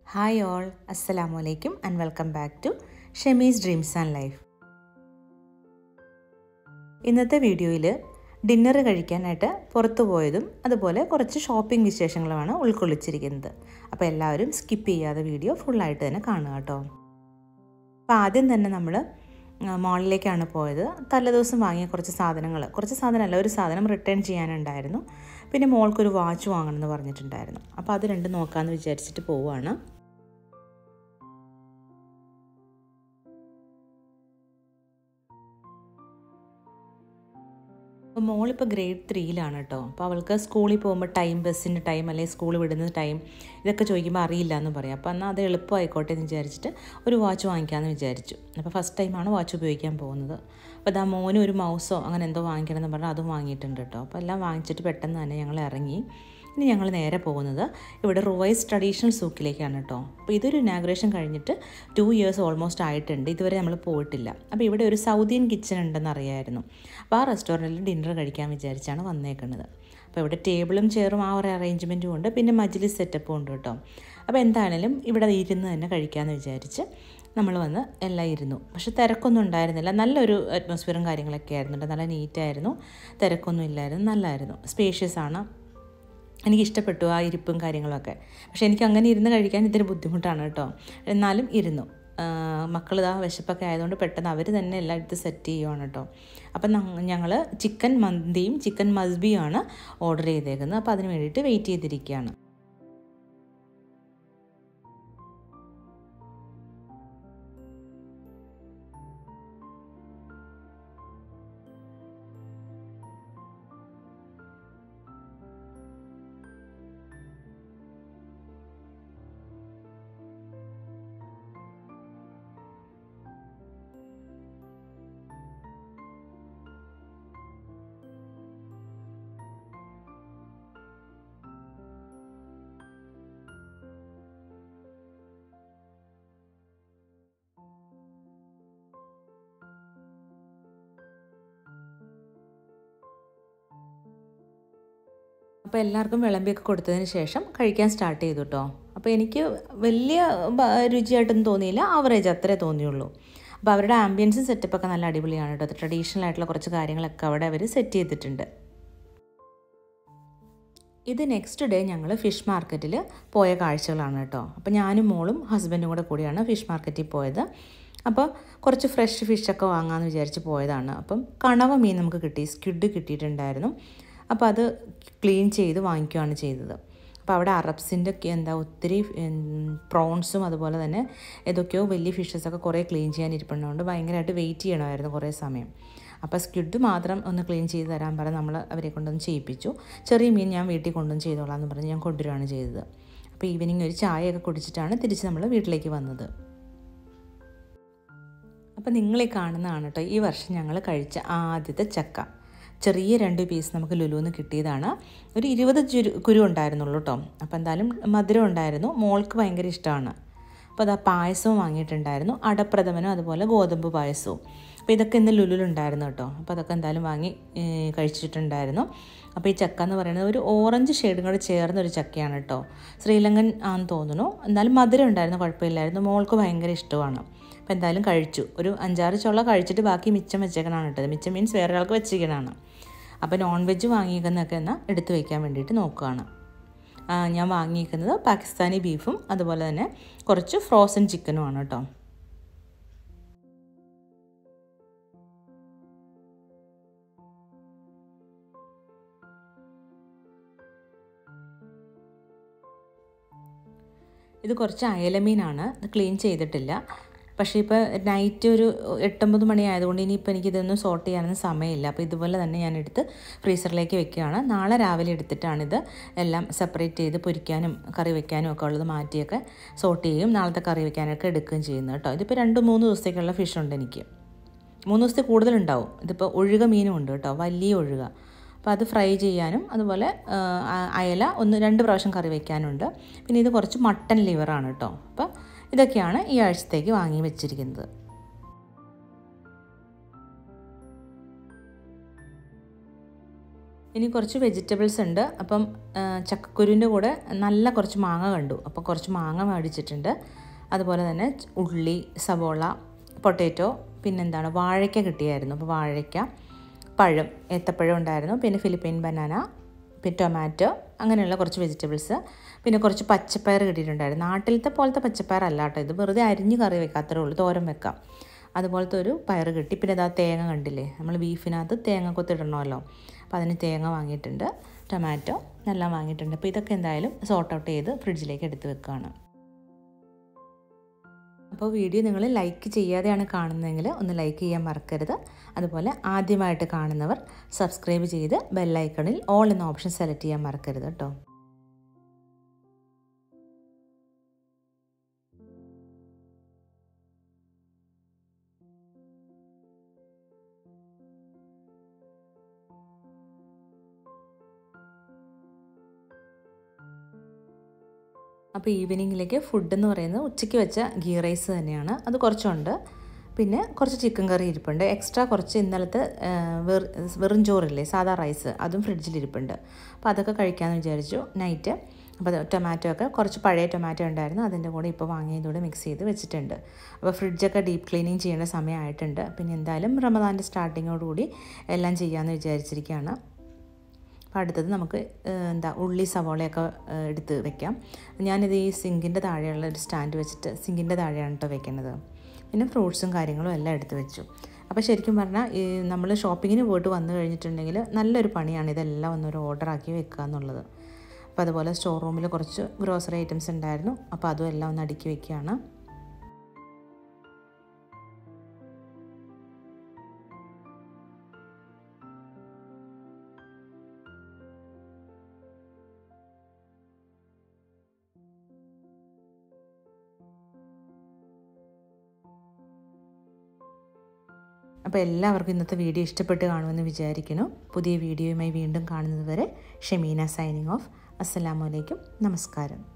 hi all അസ്സലാമു അലൈക്കും and welcome back to Shemi's dreams and life ഇന്നത്തെ വീഡിയോയിൽ ഡിന്നർ കഴിക്കാനായിട്ട് പുറത്തു പോയതും അതുപോലെ കുറച്ച് ഷോപ്പിംഗ് വിശേഷങ്ങളുമാണ് ഉൾക്കൊള്ളിച്ചിരിക്കുന്നത് അപ്പോൾ എല്ലാവരും സ്കിപ്പ് ചെയ്യാതെ വീഡിയോ ഫുള്ളായിട്ട് തന്നെ കാണുക കേട്ടോ അപ്പോൾ ആദ്യം തന്നെ നമ്മൾ മോളിലേക്കാണ് പോയത് തലേദിവസം വാങ്ങിയ കുറച്ച് സാധനങ്ങൾ കുറച്ച് സാധനമല്ല ഒരു സാധനം റിട്ടേൺ ചെയ്യാനുണ്ടായിരുന്നു പിന്നെ മോൾക്കൊരു വാച്ച് വാങ്ങണമെന്ന് പറഞ്ഞിട്ടുണ്ടായിരുന്നു അപ്പോൾ അത് രണ്ടും നോക്കാമെന്ന് വിചാരിച്ചിട്ട് പോവുകയാണ് അപ്പോൾ മോളിപ്പോൾ ഗ്രേഡ് ത്രീയിലാണ് കേട്ടോ അപ്പോൾ അവൾക്ക് സ്കൂളിൽ പോകുമ്പോൾ ടൈം ബസ്സിൻ്റെ ടൈം അല്ലെങ്കിൽ സ്കൂൾ വിടുന്ന ടൈം ഇതൊക്കെ ചോദിക്കുമ്പോൾ അറിയില്ല എന്ന് പറയും അപ്പോൾ എന്നാൽ അത് എളുപ്പമായിക്കോട്ടെ എന്ന് വിചാരിച്ചിട്ട് ഒരു വാച്ച് വാങ്ങിക്കാമെന്ന് വിചാരിച്ചു അപ്പോൾ ഫസ്റ്റ് ടൈമാണ് വാച്ച് ഉപയോഗിക്കാൻ പോകുന്നത് അപ്പോൾ അതാ മോനും ഒരു മൗസോ അങ്ങനെ എന്തോ വാങ്ങിക്കണം എന്ന് പറഞ്ഞാൽ അതും വാങ്ങിയിട്ടുണ്ട് കേട്ടോ അപ്പോൾ എല്ലാം വാങ്ങിച്ചിട്ട് പെട്ടെന്ന് തന്നെ ഞങ്ങൾ ഇറങ്ങി ഇനി ഞങ്ങൾ നേരെ പോകുന്നത് ഇവിടെ റോയ്സ് ട്രഡീഷണൽ സൂക്കിലേക്കാണ് കേട്ടോ അപ്പോൾ ഇതൊരു ഇനാഗ്രേഷൻ കഴിഞ്ഞിട്ട് ടു ഇയേഴ്സ് ഓൾമോസ്റ്റ് ആയിട്ടുണ്ട് ഇതുവരെ നമ്മൾ പോയിട്ടില്ല അപ്പോൾ ഇവിടെ ഒരു സൗത്ത് ഇന്ത്യൻ കിച്ചൺ ഉണ്ടെന്ന് അറിയായിരുന്നു അപ്പോൾ ആ റെസ്റ്റോറൻറ്റിൽ ഡിന്നർ കഴിക്കാൻ വിചാരിച്ചാണ് വന്നേക്കുന്നത് അപ്പോൾ ഇവിടെ ടേബിളും ചെയറും ആ ഒരു അറേഞ്ച്മെൻറ്റും ഉണ്ട് പിന്നെ മജ്ലിസ് സെറ്റപ്പും ഉണ്ട് കേട്ടോ അപ്പോൾ എന്തായാലും ഇവിടെ ഇരുന്ന് തന്നെ കഴിക്കാമെന്ന് വിചാരിച്ച് നമ്മൾ വന്ന് എല്ലാം ഇരുന്നു പക്ഷെ തിരക്കൊന്നും ഉണ്ടായിരുന്നില്ല നല്ലൊരു അറ്റ്മോസ്ഫിയറും കാര്യങ്ങളൊക്കെ ആയിരുന്നു നല്ല നീറ്റായിരുന്നു തിരക്കൊന്നും ഇല്ലായിരുന്നു നല്ലതായിരുന്നു സ്പേഷ്യസ് ആണ് എനിക്ക് ഇഷ്ടപ്പെട്ടു ആ ഇരിപ്പും കാര്യങ്ങളൊക്കെ പക്ഷേ എനിക്ക് അങ്ങനെ ഇരുന്ന് കഴിക്കാൻ ഇത്തിരി ബുദ്ധിമുട്ടാണ് കേട്ടോ എന്നാലും ഇരുന്നു മക്കൾ ഇതാ വിശപ്പൊക്കെ ആയതുകൊണ്ട് പെട്ടെന്ന് അവർ തന്നെ എല്ലാം എടുത്ത് സെറ്റ് ചെയ്യുവാണ് കേട്ടോ അപ്പം ഞങ്ങൾ ചിക്കൻ മന്തിയും ചിക്കൻ മസ്ബിയുമാണ് ഓർഡർ ചെയ്തേക്കുന്നത് അപ്പോൾ അതിന് വേണ്ടിയിട്ട് വെയിറ്റ് ചെയ്തിരിക്കുകയാണ് അപ്പോൾ എല്ലാവർക്കും വിളമ്പിയൊക്കെ കൊടുത്തതിന് ശേഷം കഴിക്കാൻ സ്റ്റാർട്ട് ചെയ്തു കേട്ടോ അപ്പോൾ എനിക്ക് വലിയ രുചിയായിട്ടൊന്നും തോന്നിയില്ല ആവറേജ് അത്രേ തോന്നിയുള്ളൂ അപ്പോൾ അവരുടെ ആംബിയൻസും സെറ്റപ്പൊക്കെ നല്ല അടിപൊളിയാണ് കേട്ടോ ട്രഡീഷണൽ ആയിട്ടുള്ള കുറച്ച് കാര്യങ്ങളൊക്കെ അവിടെ അവർ സെറ്റ് ചെയ്തിട്ടുണ്ട് ഇത് നെക്സ്റ്റ് ഡേ ഞങ്ങൾ ഫിഷ് മാർക്കറ്റിൽ പോയ കാഴ്ചകളാണ് കേട്ടോ അപ്പോൾ ഞാനും മോളും ഹസ്ബൻഡും കൂടെ കൂടിയാണ് ഫിഷ് മാർക്കറ്റിൽ പോയത് അപ്പോൾ കുറച്ച് ഫ്രഷ് ഫിഷൊക്കെ വാങ്ങാമെന്ന് വിചാരിച്ച് പോയതാണ് അപ്പം കണവ മീൻ നമുക്ക് കിട്ടി സ്ക്വിഡ് കിട്ടിയിട്ടുണ്ടായിരുന്നു അപ്പോൾ അത് ക്ലീൻ ചെയ്ത് വാങ്ങിക്കുകയാണ് ചെയ്തത് അപ്പോൾ അവിടെ അറബ്സിൻ്റെ ഒക്കെ എന്താ ഒത്തിരി പ്രോൺസും അതുപോലെ തന്നെ ഏതൊക്കെയോ വലിയ ഫിഷസൊക്കെ കുറേ ക്ലീൻ ചെയ്യാൻ ഇരിപ്പുള്ളതുകൊണ്ട് ഭയങ്കരമായിട്ട് വെയിറ്റ് ചെയ്യണമായിരുന്നു കുറേ സമയം അപ്പോൾ സ്ക്വിഡ് മാത്രം ഒന്ന് ക്ലീൻ ചെയ്ത് തരാൻ പറഞ്ഞ് നമ്മൾ അവരെ കൊണ്ടൊന്ന് ചെയ്യിപ്പിച്ചു ചെറിയ മീൻ ഞാൻ വീട്ടിൽ കൊണ്ടുവന്ന് ചെയ്തോളാം എന്ന് പറഞ്ഞ് ഞാൻ കൊണ്ടുവരികയാണ് ചെയ്തത് അപ്പോൾ ഈവനിങ് ഒരു ചായയൊക്കെ കുടിച്ചിട്ടാണ് തിരിച്ച് നമ്മൾ വീട്ടിലേക്ക് വന്നത് അപ്പോൾ നിങ്ങളീ കാണുന്നതാണ് കേട്ടോ ഈ വർഷം ഞങ്ങൾ കഴിച്ച ആദ്യത്തെ ചക്ക ചെറിയ രണ്ട് പീസ് നമുക്ക് ലുലുന്ന് കിട്ടിയതാണ് ഒരു ഇരുപത് ചുരു കുരു ഉണ്ടായിരുന്നുള്ളൂ കേട്ടോ അപ്പോൾ എന്തായാലും മധുരം ഉണ്ടായിരുന്നു മോൾക്ക് ഭയങ്കര ഇഷ്ടമാണ് അപ്പോൾ അതാ പായസവും വാങ്ങിയിട്ടുണ്ടായിരുന്നു അടപ്രഥമനും അതുപോലെ ഗോതമ്പ് പായസവും അപ്പോൾ ഇതൊക്കെ ഇന്ന് ലുലുലുണ്ടായിരുന്നു കേട്ടോ അപ്പോൾ അതൊക്കെ എന്തായാലും വാങ്ങി കഴിച്ചിട്ടുണ്ടായിരുന്നു അപ്പോൾ ഈ ചക്ക എന്ന് പറയുന്നത് ഒരു ഓറഞ്ച് ഷെയ്ഡും കൂടെ ചേർന്ന ഒരു ചക്കയാണ് കേട്ടോ ശ്രീലങ്കൻ ആണെന്ന് തോന്നുന്നു എന്നാലും മധുരം ഉണ്ടായിരുന്നു കുഴപ്പമില്ലായിരുന്നു മോൾക്ക് ഭയങ്കര ഇഷ്ടമാണ് അപ്പോൾ എന്തായാലും കഴിച്ചു ഒരു അഞ്ചാറ് ചുള്ള കഴിച്ചിട്ട് ബാക്കി മിച്ചം വെച്ചേക്കണാണ് കേട്ടത് മിച്ചം മീൻസ് വേറെ ആൾക്ക് വെച്ചിരിക്കണതാണ് അപ്പോൾ നോൺ വെജ് വാങ്ങിയിരിക്കുന്നതൊക്കെ എന്നാൽ എടുത്തു വയ്ക്കാൻ വേണ്ടിയിട്ട് നോക്കുകയാണ് ഞാൻ വാങ്ങിയിരിക്കുന്നത് പാകിസ്ഥാനി ബീഫും അതുപോലെ തന്നെ കുറച്ച് ഫ്രോസൺ ചിക്കനുമാണ് കേട്ടോ ഇത് കുറച്ച് അയലമീനാണ് ഇത് ക്ലീൻ ചെയ്തിട്ടില്ല പക്ഷേ ഇപ്പോൾ നൈറ്റ് ഒരു എട്ടൊമ്പത് മണി ആയതുകൊണ്ട് ഇനിയിപ്പോൾ എനിക്കിതൊന്നും സോർട്ട് ചെയ്യാനൊന്നും സമയമില്ല അപ്പോൾ ഇതുപോലെ തന്നെ ഞാൻ എടുത്ത് ഫ്രീസറിലേക്ക് വെക്കുകയാണ് നാളെ രാവിലെ എടുത്തിട്ടാണിത് എല്ലാം സെപ്പറേറ്റ് ചെയ്ത് പൊരിക്കാനും കറി വെക്കാനും ഒക്കെ ഉള്ളത് മാറ്റിയൊക്കെ സോർട്ട് ചെയ്യും നാളത്തെ കറി വെക്കാനൊക്കെ എടുക്കുകയും ചെയ്യുന്നത് കേട്ടോ ഇതിപ്പോൾ രണ്ട് മൂന്ന് ദിവസത്തേക്കുള്ള ഫിഷ് ഉണ്ട് എനിക്ക് മൂന്ന് ദിവസത്തെ കൂടുതലുണ്ടാവും ഇതിപ്പോൾ ഒഴുക മീനും ഉണ്ട് കേട്ടോ വലിയ ഒഴുക അപ്പോൾ അത് ഫ്രൈ ചെയ്യാനും അതുപോലെ അയല ഒന്ന് രണ്ട് പ്രാവശ്യം കറി വയ്ക്കാനുണ്ട് പിന്നെ ഇത് കുറച്ച് മട്ടൻ ലിവറാണ് കേട്ടോ അപ്പോൾ ഇതൊക്കെയാണ് ഈ ആഴ്ചത്തേക്ക് വാങ്ങി വെച്ചിരിക്കുന്നത് ഇനി കുറച്ച് വെജിറ്റബിൾസ് ഉണ്ട് അപ്പം ചക്കക്കുരുവിൻ്റെ കൂടെ നല്ല കുറച്ച് മാങ്ങ കണ്ടു അപ്പോൾ കുറച്ച് മാങ്ങ മേടിച്ചിട്ടുണ്ട് അതുപോലെ തന്നെ ഉള്ളി സവോള പൊട്ടാറ്റോ പിന്നെന്താണ് വാഴയ്ക്ക കിട്ടിയായിരുന്നു അപ്പോൾ വാഴയ്ക്ക പഴം ഏത്തപ്പഴം ഉണ്ടായിരുന്നു പിന്നെ ഫിലിപ്പൈൻ ബനാന പിന്നെ ടൊമാറ്റോ അങ്ങനെയുള്ള കുറച്ച് വെജിറ്റബിൾസ് പിന്നെ കുറച്ച് പച്ചപ്പയർ കിട്ടിയിട്ടുണ്ടായിരുന്നു നാട്ടിലത്തെ പോലത്തെ പച്ചപ്പയർ അല്ല കേട്ടോ ഇത് വെറുതെ അരിഞ്ഞ് കറി വെക്കാം അത്രേ ഉള്ളൂ തോരൻ വെക്കാം അതുപോലത്തെ ഒരു പയർ കിട്ടി പിന്നെ ഇതാ തേങ്ങ കണ്ടില്ലേ നമ്മൾ ബീഫിനകത്ത് തേങ്ങ കൊത്തിടണമല്ലോ അപ്പോൾ അതിന് തേങ്ങ വാങ്ങിയിട്ടുണ്ട് ടൊമാറ്റോ എല്ലാം വാങ്ങിയിട്ടുണ്ട് അപ്പോൾ ഇതൊക്കെ എന്തായാലും സോർട്ട് ഔട്ട് ചെയ്ത് ഫ്രിഡ്ജിലേക്ക് എടുത്ത് വെക്കുകയാണ് അപ്പോൾ വീഡിയോ നിങ്ങൾ ലൈക്ക് ചെയ്യാതെയാണ് കാണുന്നതെങ്കിൽ ഒന്ന് ലൈക്ക് ചെയ്യാൻ മറക്കരുത് അതുപോലെ ആദ്യമായിട്ട് കാണുന്നവർ സബ്സ്ക്രൈബ് ചെയ്ത് ബെല്ലൈക്കണിൽ ഓൾ എന്ന ഓപ്ഷൻ സെലക്ട് ചെയ്യാൻ മറക്കരുത് കേട്ടോ അപ്പോൾ ഈവനിങ്ങിലേക്ക് ഫുഡ് എന്ന് പറയുന്നത് ഉച്ചയ്ക്ക് വെച്ച ഗീ റൈസ് തന്നെയാണ് അത് കുറച്ചുണ്ട് പിന്നെ കുറച്ച് ചിക്കൻ കറി ഇരിപ്പുണ്ട് എക്സ്ട്രാ കുറച്ച് ഇന്നലത്തെ വെറും ചോറില്ലേ സാധാ റൈസ് അതും ഫ്രിഡ്ജിലിരിപ്പുണ്ട് അപ്പോൾ അതൊക്കെ കഴിക്കാമെന്ന് വിചാരിച്ചു നൈറ്റ് അപ്പോൾ ടൊമാറ്റോ ഒക്കെ കുറച്ച് പഴയ ടൊമാറ്റോ ഉണ്ടായിരുന്നു അതിൻ്റെ കൂടെ ഇപ്പോൾ വാങ്ങിയതോടെ മിക്സ് ചെയ്ത് വെച്ചിട്ടുണ്ട് അപ്പോൾ ഫ്രിഡ്ജൊക്കെ ഡീപ്പ് ക്ലീനിങ് ചെയ്യേണ്ട സമയമായിട്ടുണ്ട് പിന്നെ എന്തായാലും റമദാൻ്റെ സ്റ്റാർട്ടിങ്ങോടുകൂടി എല്ലാം ചെയ്യാമെന്ന് വിചാരിച്ചിരിക്കുകയാണ് അപ്പോൾ അടുത്തത് നമുക്ക് എന്താ ഉള്ളി സവോളയൊക്കെ എടുത്ത് വെക്കാം ഞാനിത് ഈ സിങ്കിൻ്റെ താഴെയുള്ള ഒരു സ്റ്റാൻഡ് വെച്ചിട്ട് സിങ്കിൻ്റെ താഴെയാണ് കേട്ടോ വെക്കുന്നത് പിന്നെ ഫ്രൂട്ട്സും കാര്യങ്ങളും എല്ലാം എടുത്ത് വെച്ചു അപ്പോൾ ശരിക്കും പറഞ്ഞാൽ ഈ നമ്മൾ ഷോപ്പിങ്ങിന് പോയിട്ട് വന്നു കഴിഞ്ഞിട്ടുണ്ടെങ്കിൽ നല്ലൊരു പണിയാണ് ഇതെല്ലാം ഒന്നൊരു ഓർഡർ ആക്കി വെക്കുക എന്നുള്ളത് അപ്പോൾ അതുപോലെ സ്റ്റോർ റൂമിൽ കുറച്ച് ഗ്രോസറി ഐറ്റംസ് ഉണ്ടായിരുന്നു അപ്പോൾ അതും എല്ലാം ഒന്ന് അടുക്കി വെക്കുകയാണ് അപ്പോൾ എല്ലാവർക്കും ഇന്നത്തെ വീഡിയോ ഇഷ്ടപ്പെട്ട് കാണുമെന്ന് വിചാരിക്കുന്നു പുതിയ വീഡിയോയുമായി വീണ്ടും കാണുന്നത് വരെ ഷമീന സൈനിങ് ഓഫ് അസ്സലാമലൈക്കും നമസ്കാരം